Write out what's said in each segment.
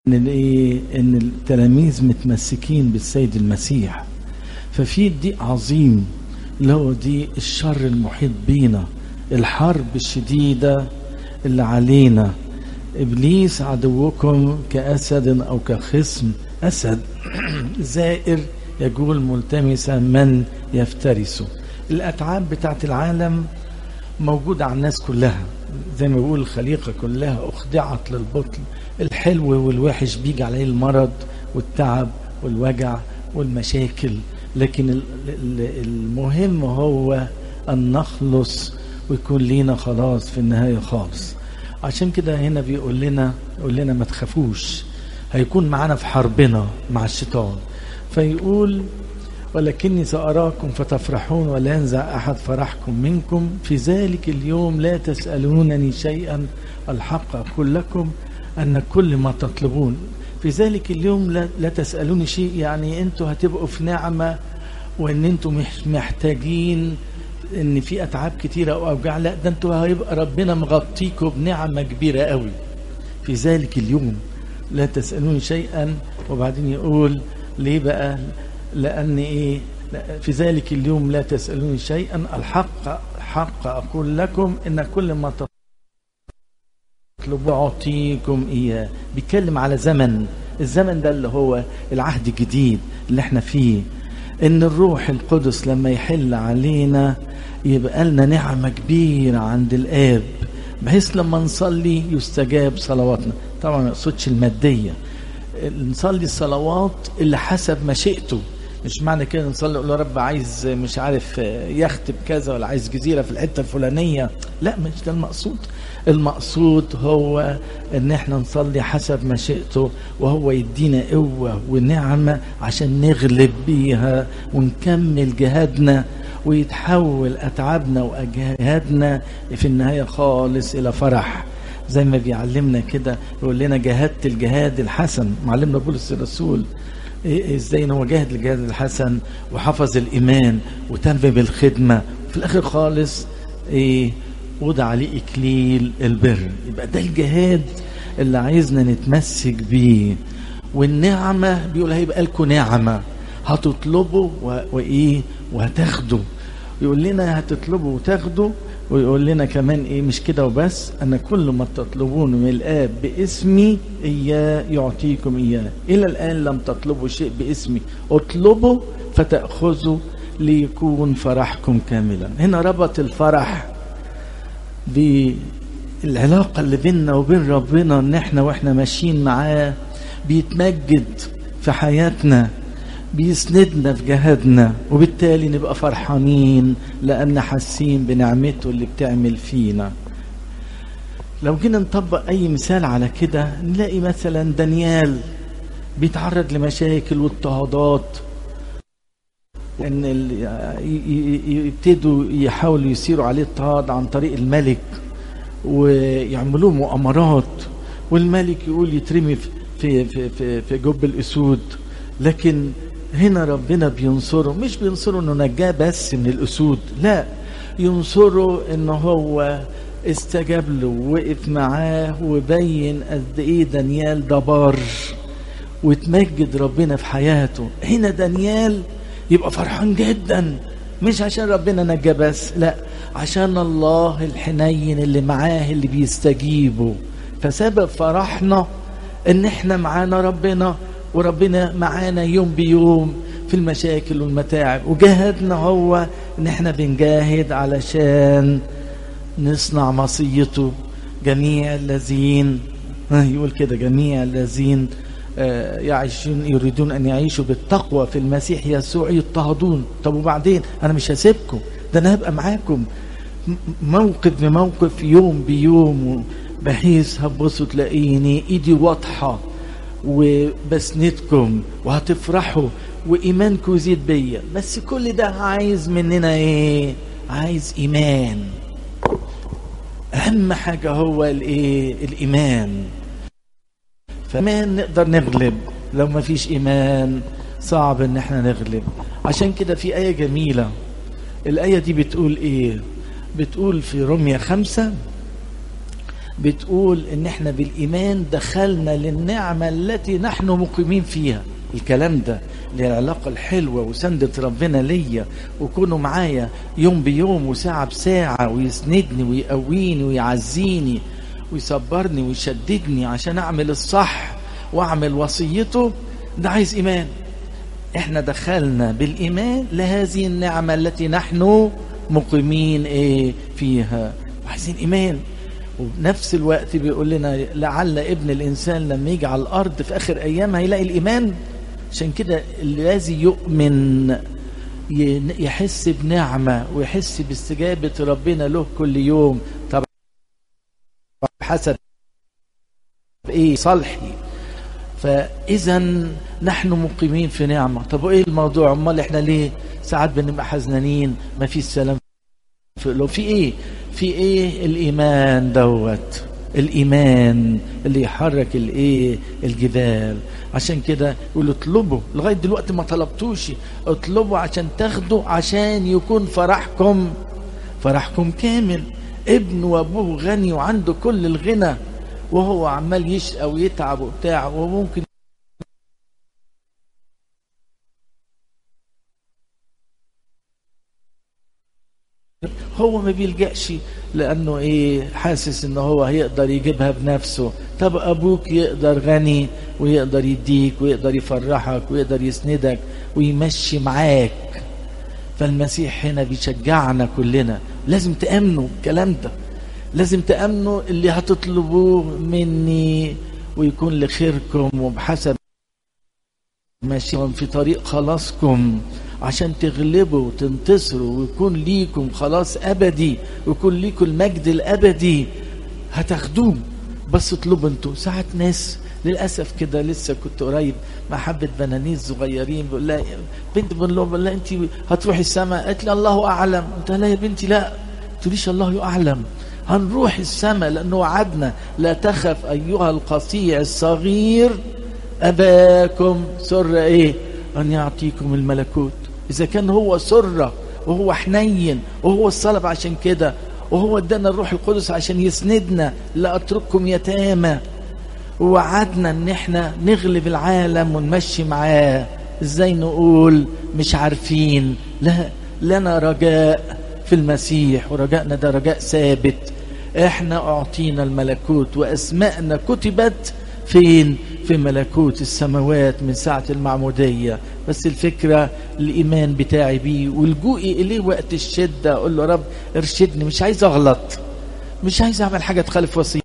ان الايه ان التلاميذ متمسكين بالسيد المسيح ففي ضيق عظيم اللي هو دي الشر المحيط بينا الحرب الشديده اللي علينا ابليس عدوكم كاسد او كخصم اسد زائر يجول ملتمسا من يفترسه الاتعاب بتاعت العالم موجوده على الناس كلها زي ما بيقول الخليقه كلها اخضعت للبطل الحلو والوحش بيجي عليه المرض والتعب والوجع والمشاكل لكن المهم هو ان نخلص ويكون لينا خلاص في النهايه خالص عشان كده هنا بيقول لنا يقول لنا ما تخافوش هيكون معانا في حربنا مع الشيطان فيقول ولكني سأراكم فتفرحون ولا ينزع أحد فرحكم منكم في ذلك اليوم لا تسألونني شيئا الحق أقول لكم أن كل ما تطلبون في ذلك اليوم لا, لا تسألوني شيء يعني أنتوا هتبقوا في نعمة وأن أنتوا مش محتاجين ان في اتعاب كتيره او اوجاع لا ده انتوا هيبقى ربنا مغطيكم بنعمه كبيره قوي في ذلك اليوم لا تسالوني شيئا وبعدين يقول ليه بقى لان ايه في ذلك اليوم لا تسالوني شيئا الحق حق اقول لكم ان كل ما تطلبوا اعطيكم اياه بيتكلم على زمن الزمن ده اللي هو العهد الجديد اللي احنا فيه ان الروح القدس لما يحل علينا يبقى لنا نعمة كبيرة عند الآب بحيث لما نصلي يستجاب صلواتنا طبعا ما اقصدش المادية نصلي الصلوات اللي حسب مشيئته مش معنى كده نصلي نقول له رب عايز مش عارف يخت بكذا ولا عايز جزيره في الحته الفلانيه لا مش ده المقصود المقصود هو ان احنا نصلي حسب مشيئته وهو يدينا قوه ونعمه عشان نغلب بيها ونكمل جهادنا ويتحول اتعابنا واجهادنا في النهايه خالص الى فرح زي ما بيعلمنا كده يقول لنا جاهدت الجهاد الحسن معلمنا بولس الرسول إيه ازاي ان هو جاهد الجهاد الحسن وحفظ الايمان وتم بالخدمه وفي الاخر خالص ايه وضع عليه اكليل البر يبقى ده الجهاد اللي عايزنا نتمسك بيه والنعمه بيقول هيبقى لكم نعمه هتطلبوا وايه وهتاخدوا يقول لنا هتطلبوا وتاخدوا ويقول لنا كمان ايه مش كده وبس ان كل ما تطلبون من الاب باسمي اياه يعطيكم اياه الى الان لم تطلبوا شيء باسمي اطلبوا فتاخذوا ليكون فرحكم كاملا هنا ربط الفرح بالعلاقة اللي بيننا وبين ربنا ان احنا واحنا ماشيين معاه بيتمجد في حياتنا بيسندنا في جهادنا وبالتالي نبقى فرحانين لأن حاسين بنعمته اللي بتعمل فينا لو جينا نطبق أي مثال على كده نلاقي مثلا دانيال بيتعرض لمشاكل واضطهادات ان يبتدوا يحاولوا يسيروا عليه اضطهاد عن طريق الملك ويعملوا مؤامرات والملك يقول يترمي في في في, في جب الاسود لكن هنا ربنا بينصره مش بينصره انه نجاه بس من الاسود لا ينصره ان هو استجاب له ووقف معاه وبين قد ايه دانيال ده بار وتمجد ربنا في حياته هنا دانيال يبقى فرحان جدا مش عشان ربنا نجاه بس لا عشان الله الحنين اللي معاه اللي بيستجيبه فسبب فرحنا ان احنا معانا ربنا وربنا معانا يوم بيوم في المشاكل والمتاعب وجهدنا هو ان احنا بنجاهد علشان نصنع مصيته جميع الذين يقول كده جميع الذين يعيشون يريدون ان يعيشوا بالتقوى في المسيح يسوع يضطهدون طب وبعدين انا مش هسيبكم ده انا هبقى معاكم موقف بموقف يوم بيوم بحيث هتبصوا تلاقيني ايدي واضحه وبسندكم وهتفرحوا وايمانكم يزيد بيا بس كل ده عايز مننا ايه عايز ايمان اهم حاجه هو الايه الايمان فمان نقدر نغلب لو ما فيش ايمان صعب ان احنا نغلب عشان كده في ايه جميله الايه دي بتقول ايه بتقول في رمية خمسة بتقول ان احنا بالايمان دخلنا للنعمه التي نحن مقيمين فيها الكلام ده اللي هي العلاقه الحلوه وسندة ربنا ليا وكونوا معايا يوم بيوم وساعه بساعه ويسندني ويقويني ويعزيني ويصبرني ويشددني عشان اعمل الصح واعمل وصيته ده عايز ايمان احنا دخلنا بالايمان لهذه النعمه التي نحن مقيمين ايه فيها وعايزين ايمان وبنفس الوقت بيقول لنا لعل ابن الانسان لما يجي على الارض في اخر ايام هيلاقي الايمان عشان كده الذي يؤمن يحس بنعمه ويحس باستجابه ربنا له كل يوم طبعا حسب ايه صالحي فاذا نحن مقيمين في نعمه طب وايه الموضوع امال احنا ليه ساعات بنبقى حزنانين ما فيش سلام في لو في ايه في ايه الايمان دوت الايمان اللي يحرك الايه الجبال عشان كده يقول اطلبوا لغايه دلوقتي ما طلبتوش اطلبوا عشان تاخدوا عشان يكون فرحكم فرحكم كامل ابن وابوه غني وعنده كل الغنى وهو عمال يشقى ويتعب وبتاع وممكن هو ما بيلجأش لأنه إيه حاسس إن هو هيقدر يجيبها بنفسه طب أبوك يقدر غني ويقدر يديك ويقدر يفرحك ويقدر يسندك ويمشي معاك فالمسيح هنا بيشجعنا كلنا لازم تأمنوا الكلام ده لازم تأمنوا اللي هتطلبوه مني ويكون لخيركم وبحسب ماشي في طريق خلاصكم عشان تغلبوا وتنتصروا ويكون ليكم خلاص أبدي ويكون ليكم المجد الأبدي هتاخدوه بس اطلبوا انتوا ساعات ناس للاسف كده لسه كنت قريب مع حبه بنانيس صغيرين بقول لها بنت بقول لهم بقول لها انت هتروحي السماء قالت لي الله اعلم قلت لها يا بنتي لا تقوليش الله اعلم هنروح السماء لانه وعدنا لا تخف ايها القطيع الصغير اباكم سر ايه ان يعطيكم الملكوت اذا كان هو سره وهو حنين وهو الصلب عشان كده وهو ادانا الروح القدس عشان يسندنا لا اترككم يتامى ووعدنا ان احنا نغلب العالم ونمشي معاه ازاي نقول مش عارفين لا لنا رجاء في المسيح ورجائنا ده رجاء ثابت احنا اعطينا الملكوت واسماءنا كتبت فين في ملكوت السماوات من ساعة المعمودية بس الفكرة الإيمان بتاعي بيه والجوئي إليه وقت الشدة أقول له رب ارشدني مش عايز أغلط مش عايز أعمل حاجة تخالف وصية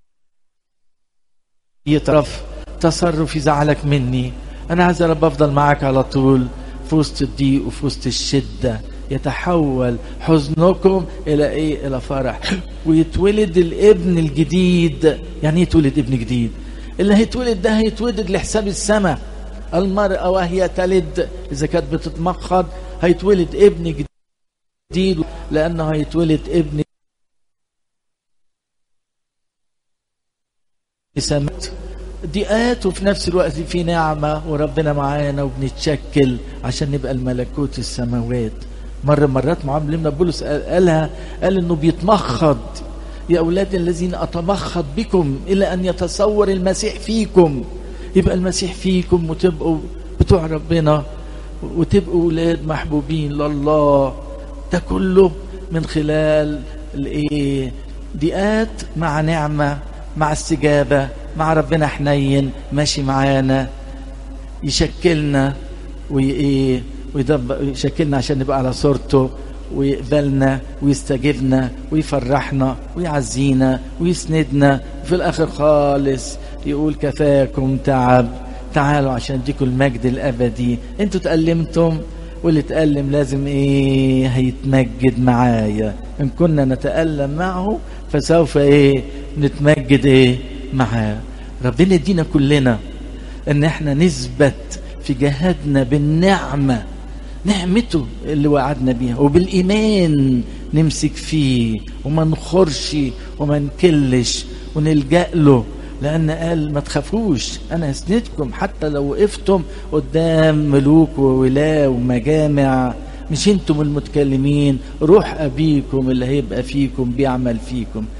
يطرف تصرف يزعلك مني أنا عايز يا رب أفضل معاك على طول في وسط الضيق وفي وسط الشدة يتحول حزنكم إلى إيه إلى فرح ويتولد الابن الجديد يعني يتولد ابن جديد اللي هيتولد ده هيتولد لحساب السماء المرأة وهي تلد إذا كانت بتتمخض هيتولد ابن جديد لأنه هيتولد ابن سمت ضيقات وفي نفس الوقت في نعمة وربنا معانا وبنتشكل عشان نبقى الملكوت السماوات مرة مرات معلمنا بولس قالها قال انه بيتمخض يا أولاد الذين أتمخض بكم إلى أن يتصور المسيح فيكم يبقى المسيح فيكم وتبقوا بتوع ربنا وتبقوا أولاد محبوبين لله ده كله من خلال الايه ضيقات مع نعمة مع استجابة مع ربنا حنين ماشي معانا يشكلنا وإيه ويشكلنا عشان نبقى على صورته ويقبلنا ويستجيبنا ويفرحنا ويعزينا ويسندنا وفي الاخر خالص يقول كفاكم تعب تعالوا عشان اديكم المجد الابدي انتوا تألمتم واللي تألم لازم ايه هيتمجد معايا ان كنا نتألم معه فسوف ايه نتمجد ايه معاه ربنا يدينا كلنا ان احنا نثبت في جهادنا بالنعمه نعمته اللي وعدنا بيها وبالإيمان نمسك فيه وما نخرش وما نكلش ونلجأ له لأن قال ما تخافوش أنا هسندكم حتى لو وقفتم قدام ملوك وولاة ومجامع مش انتم المتكلمين روح أبيكم اللي هيبقى فيكم بيعمل فيكم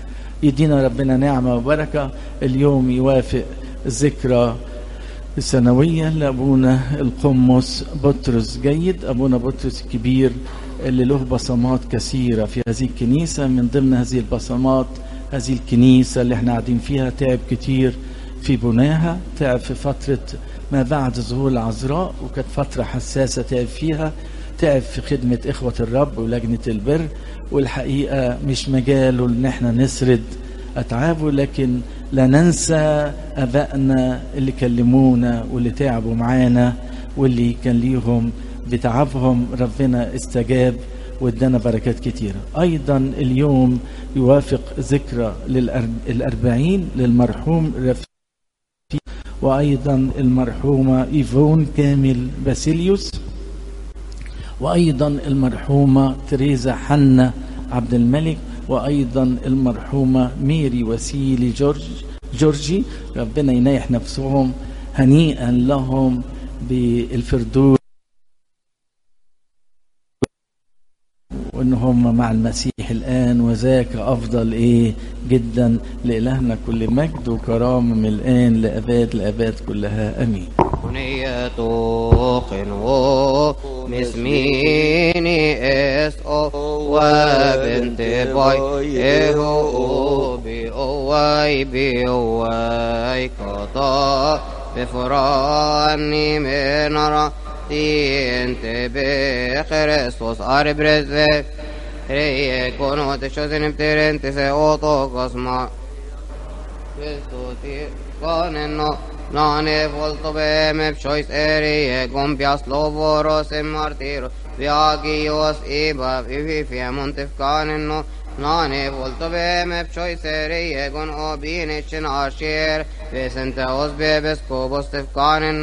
يدينا ربنا نعمة وبركة اليوم يوافق ذكرى السنوية لأبونا القمص بطرس جيد أبونا بطرس الكبير اللي له بصمات كثيرة في هذه الكنيسة من ضمن هذه البصمات هذه الكنيسة اللي احنا قاعدين فيها تعب كتير في بناها تعب في فترة ما بعد ظهور العذراء وكانت فترة حساسة تعب فيها تعب في خدمة إخوة الرب ولجنة البر والحقيقة مش مجاله إن احنا نسرد أتعابه لكن لا ننسى أبائنا اللي كلمونا واللي تعبوا معانا واللي كان ليهم بتعبهم ربنا استجاب وادانا بركات كتيرة أيضا اليوم يوافق ذكرى للأربعين للمرحوم رفيق وأيضا المرحومة إيفون كامل باسيليوس وأيضا المرحومة تريزا حنا عبد الملك وأيضا المرحومة ميري وسيلي جورج جورجي ربنا ينيح نفسهم هنيئا لهم بالفردوس وان هم مع المسيح الان وذاك افضل ايه جدا لالهنا كل مجد وكرامه من الان لاباد لاباد كلها امين بنية قنو مسميني اس او وبنت باي اهو بي اوي بي اوي قطا بفراني من انت بخريستوس اربرز ري كونو تشوزن بترنت سي اوتو كosma Kristusi konenno nane volto beme psois erie gompias lovoros e martiro viagios iba vivi fiamontif kanenno nane volto beme psois erie gon obinicin asher vesente os bebes kobos tef kanenno